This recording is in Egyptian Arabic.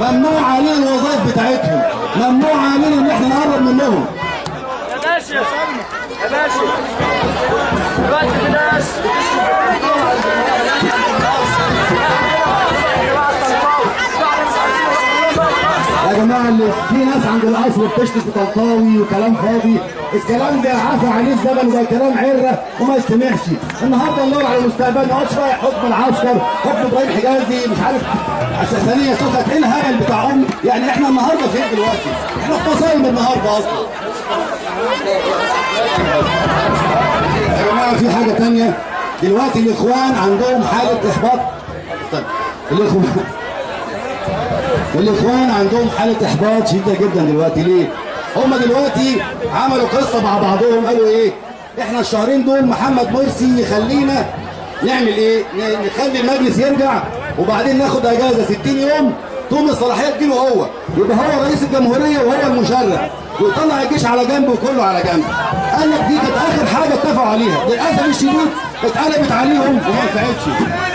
ممنوع علينا الوظائف بتاعتهم ممنوع علينا ان احنا نقرب منهم يا باشا يا باشا دلوقتي في ناس يا جماعه اللي في ناس عند القصر بتشتم في طنطاوي وكلام فاضي الكلام ده عفى عليه الزمن وده كلام عره وما يستمعش النهارده ندور على مستقبلنا اه شويه حكم العسكر حكم ابراهيم حجازي مش عارف ثانيه سوسك ايه الهبل بتاعهم يعني احنا النهارده فين دلوقتي؟ احنا في مصايب النهارده اصلا يا جماعه في حاجه تانية دلوقتي الاخوان عندهم حاله احباط طيب الاخوان الاخوان عندهم حاله احباط شديده جدا دلوقتي ليه؟ هم دلوقتي عملوا قصه مع بعضهم قالوا ايه؟ احنا الشهرين دول محمد مرسي يخلينا نعمل ايه؟ ن- نخلي المجلس يرجع وبعدين ناخد اجازه 60 يوم تقوم الصلاحيه تجيله هو يبقى هو رئيس الجمهوريه وهو المشرع ويطلع الجيش على جنب وكله على جنب قال لك دي كانت اخر حاجه اتفقوا عليها للاسف الشديد اتقلبت عليهم وما نفعتش